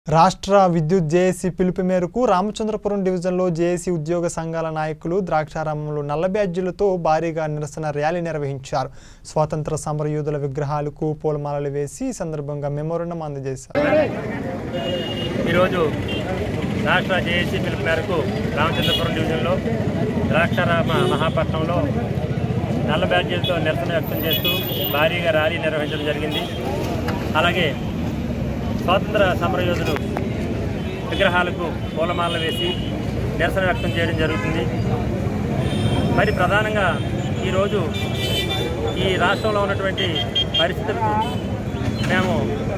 రాష్ట్ర విద్యుత్ జేఏసీ పిలుపు మేరకు రామచంద్రపురం డివిజన్లో జేఏసీ ఉద్యోగ సంఘాల నాయకులు ద్రాక్షారామంలో నల్ల బ్యాడ్జీలతో భారీగా నిరసన ర్యాలీ నిర్వహించారు స్వాతంత్ర సమరయోధుల విగ్రహాలకు పూలమాలలు వేసి ఈ సందర్భంగా మెమోరండం అందజేశారు ఈరోజు రాష్ట్ర జేఏసీ పిలుపు మేరకు రామచంద్రపురం డివిజన్లో ద్రాక్షారామ మహాపట్నంలో నల్ల బ్యాడ్జీలతో నిరసన వ్యక్తం చేస్తూ భారీగా ర్యాలీ నిర్వహించడం జరిగింది అలాగే స్వాతంత్ర సమరయోధులు విగ్రహాలకు పూలమాలలు వేసి నిరసన వ్యక్తం చేయడం జరుగుతుంది మరి ప్రధానంగా ఈరోజు ఈ రాష్ట్రంలో ఉన్నటువంటి పరిస్థితులకు మేము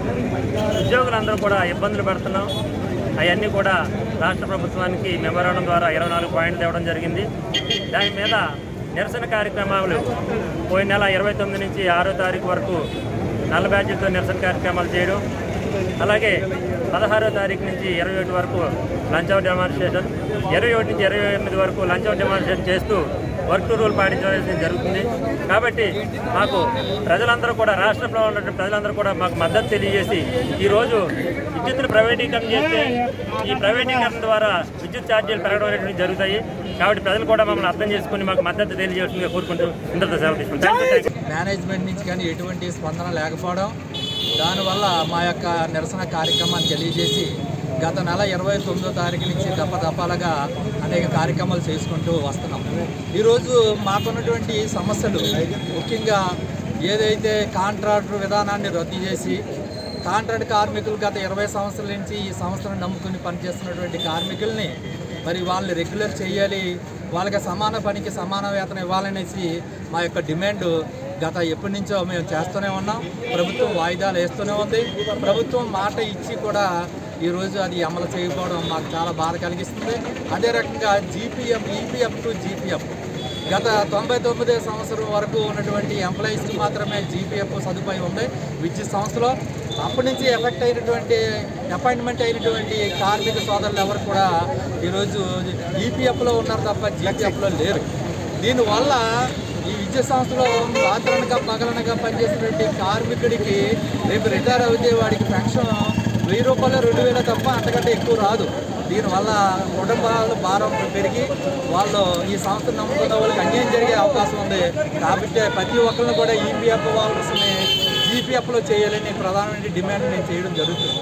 ఉద్యోగులందరూ కూడా ఇబ్బందులు పడుతున్నాం అవన్నీ కూడా రాష్ట్ర ప్రభుత్వానికి మెమోరాండం ద్వారా ఇరవై నాలుగు పాయింట్లు ఇవ్వడం జరిగింది దాని మీద నిరసన కార్యక్రమాలు పోయిన నెల ఇరవై తొమ్మిది నుంచి ఆరో తారీఖు వరకు నల్ల బ్యాడ్జీలతో నిరసన కార్యక్రమాలు చేయడం అలాగే పదహారో తారీఖు నుంచి ఇరవై ఒకటి వరకు లంచ్ అవుట్ డెమాన్స్ట్రేషన్ ఇరవై ఒకటి నుంచి ఇరవై ఎనిమిది వరకు లంచ్ అవుట్ డెమాన్స్ట్రేషన్ చేస్తూ వర్క్ టు రూల్ పాటించవలసింది జరుగుతుంది కాబట్టి మాకు ప్రజలందరూ కూడా రాష్ట్రంలో ఉన్నటువంటి ప్రజలందరూ కూడా మాకు మద్దతు తెలియజేసి ఈరోజు విద్యుత్తును ప్రైవేటీకరణ చేస్తే ఈ ప్రైవేటీకరణ ద్వారా విద్యుత్ ఛార్జీలు పెరగడం అనేటువంటి జరుగుతాయి కాబట్టి ప్రజలు కూడా మమ్మల్ని అర్థం చేసుకుని మాకు మద్దతు తెలియజేస్తుందిగా కోరుకుంటూ ఇంతతో సెలవు తీసుకుంటాం థ్యాంక్ యూ మేనేజ్మెంట్ నుంచి కానీ ఎటువంటి స్పందన లేకపోవడం దానివల్ల మా యొక్క నిరసన కార్యక్రమాన్ని తెలియజేసి గత నెల ఇరవై తొమ్మిదో తారీఖు నుంచి దప్ప దప్పాలుగా అనేక కార్యక్రమాలు చేసుకుంటూ వస్తున్నాం ఈరోజు మాకున్నటువంటి సమస్యలు ముఖ్యంగా ఏదైతే కాంట్రాక్టర్ విధానాన్ని రద్దు చేసి కాంట్రాక్ట్ కార్మికులు గత ఇరవై సంవత్సరాల నుంచి ఈ సంస్థను నమ్ముకుని పనిచేస్తున్నటువంటి కార్మికుల్ని మరి వాళ్ళని రెగ్యులర్ చేయాలి వాళ్ళకి సమాన పనికి సమాన వేతనం ఇవ్వాలనేసి మా యొక్క డిమాండ్ గత ఎప్పటి నుంచో మేము చేస్తూనే ఉన్నాం ప్రభుత్వం వాయిదాలు వేస్తూనే ఉంది ప్రభుత్వం మాట ఇచ్చి కూడా ఈరోజు అది అమలు చేయకపోవడం మాకు చాలా బాధ కలిగిస్తుంది అదే రకంగా జీపీఎఫ్ ఈపీఎఫ్ టు జీపీఎఫ్ గత తొంభై తొమ్మిది సంవత్సరం వరకు ఉన్నటువంటి ఎంప్లాయీస్కి మాత్రమే జీపీఎఫ్ సదుపాయం ఉంది విద్యుత్ సంస్థలో అప్పటి నుంచి ఎఫెక్ట్ అయినటువంటి అపాయింట్మెంట్ అయినటువంటి కార్మిక సోదరులు ఎవరు కూడా ఈరోజు ఈపీఎఫ్లో ఉన్నారు తప్ప జీపీఎఫ్లో లేరు దీనివల్ల ఈ విద్యుత్ సంస్థలో రాత్రనగా పగలనగా పనిచేసినటువంటి కార్మికుడికి రేపు రిటైర్ అవుతే వాడికి పెన్షన్ వెయ్యి రూపాయలు రెండు వేల తప్ప అంతకంటే ఎక్కువ రాదు దీనివల్ల కుటుంబాల భారం పెరిగి వాళ్ళు ఈ సంస్థను నమ్ముకున్న వాళ్ళకి అన్యాయం జరిగే అవకాశం ఉంది కాబట్టి ప్రతి ఒక్కరిని కూడా ఈపీఎఫ్ వాళ్ళని జీపీఎఫ్లో చేయాలని ప్రధానమైన డిమాండ్ నేను చేయడం జరుగుతుంది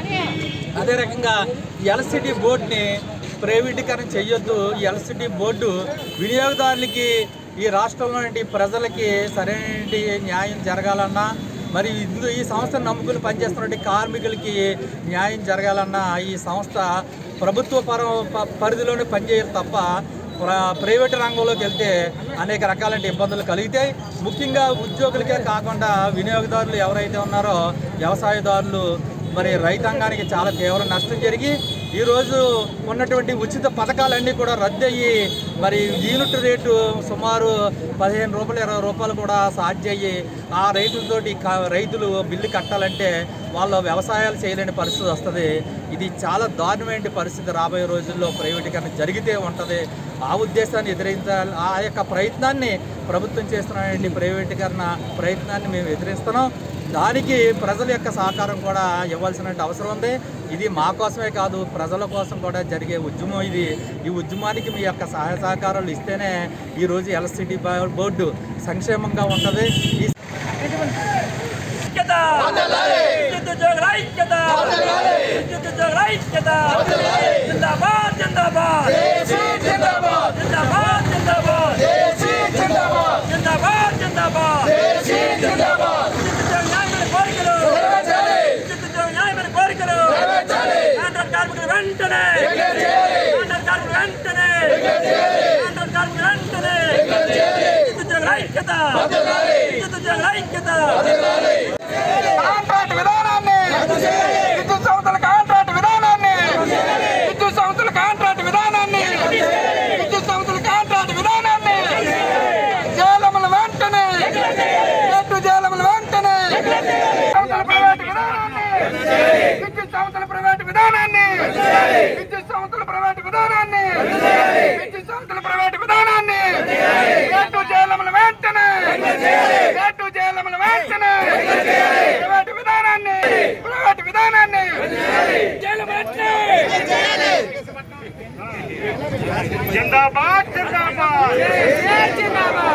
అదే రకంగా ఎలసిటీ బోర్డుని ప్రైవేటీకరణ చేయొద్దు ఈ ఎలసిటీ బోర్డు వినియోగదారులకి ఈ రాష్ట్రంలో ప్రజలకి సరైన న్యాయం జరగాలన్నా మరి ఇందు ఈ సంస్థను నమ్ముకుని పనిచేస్తున్నటువంటి కార్మికులకి న్యాయం జరగాలన్నా ఈ సంస్థ ప్రభుత్వ పర ప- పరిధిలోనే పనిచేయాలి తప్ప ప్ర- ప్రైవేట్ రంగంలోకి వెళ్తే అనేక రకాలైన ఇబ్బందులు కలిగితాయి ముఖ్యంగా ఉద్యోగులకే కాకుండా వినియోగదారులు ఎవరైతే ఉన్నారో వ్యవసాయదారులు మరి రైతాంగానికి చాలా తీవ్ర నష్టం జరిగి ఈరోజు ఉన్నటువంటి ఉచిత పథకాలన్నీ కూడా రద్దు అయ్యి మరి యూనిట్ రేటు సుమారు పదిహేను రూపాయలు ఇరవై రూపాయలు కూడా సాధ్య అయ్యి ఆ రేట్లతోటి క- రైతులు బిల్లు కట్టాలంటే వాళ్ళు వ్యవసాయాలు చేయలేని పరిస్థితి వస్తుంది ఇది చాలా దారుణమైన పరిస్థితి రాబోయే రోజుల్లో ప్రైవేటీకరణ జరిగితే ఉంటుంది ఆ ఉద్దేశాన్ని ఎదిరించాలి ఆ యొక్క ప్రయత్నాన్ని ప్రభుత్వం చేస్తున్నటువంటి ప్రైవేటీకరణ ప్రయత్నాన్ని మేము ఎదిరిస్తున్నాం దానికి ప్రజల యొక్క సహకారం కూడా ఇవ్వాల్సిన అవసరం ఉంది ఇది మా కోసమే కాదు ప్రజల కోసం కూడా జరిగే ఉద్యమం ఇది ఈ ఉద్యమానికి మీ యొక్క సహాయ సహకారాలు ఇస్తేనే ఈరోజు ఎలక్ట్రిసిటీ బోర్డు సంక్షేమంగా ఉంటుంది ఈ ఐక్యత విద్యుత్ ఉద్యోగుల ఐక్యత విద్యుత్ ఉద్యోగుల ఐక్యత జిందాబాద్ జిందాబాద్ జిందాబాద్ జిందాబాద్ జిందాబాద్ జిందాబాద్ విద్యుత్ ఉద్యోగ న్యాయమైన కోరికలు విద్యుత్ ఉద్యోగ న్యాయమైన కోరికలు కాంట్రాక్ట్ కార్మికులు వెంటనే కాంట్రాక్ట్ కార్మికులు వెంటనే కాంట్రాక్ట్ కార్మికులు వెంటనే విద్యుత్ ఉద్యోగుల ఐక్యత విద్యుత్ ఉద్యోగుల ఐక్యత కాంట్రాక్ట్ విధానాన్ని విద్యుత్ సంస్థల కాంట్రాక్ట్ విధానాన్ని విద్యుత్ సంస్థల కాంట్రాక్ట్ విధానాన్ని విద్యుత్ సంస్థల కాంట్రాక్ట్ విధానాన్ని జేలముల వెంటనే ఎటు జేలముల వెంటనే సంస్థల ప్రైవేట్ విధానాన్ని విద్యుత్ సంస్థల ప్రైవేట్ విధానాన్ని విద్యుత్ సంస్థల ప్రైవేట్ విధానాన్ని విద్యుత్ సంస్థల ప్రైవేట్ విధానాన్ని ఎటు జేలముల వెంటనే ఎటు జేలముల వెంటనే ప్రైవేట్ విధానాన్ని ప్రైవేట్ విధానాన్ని జైలు జిందాబాద్ జిందాబాద్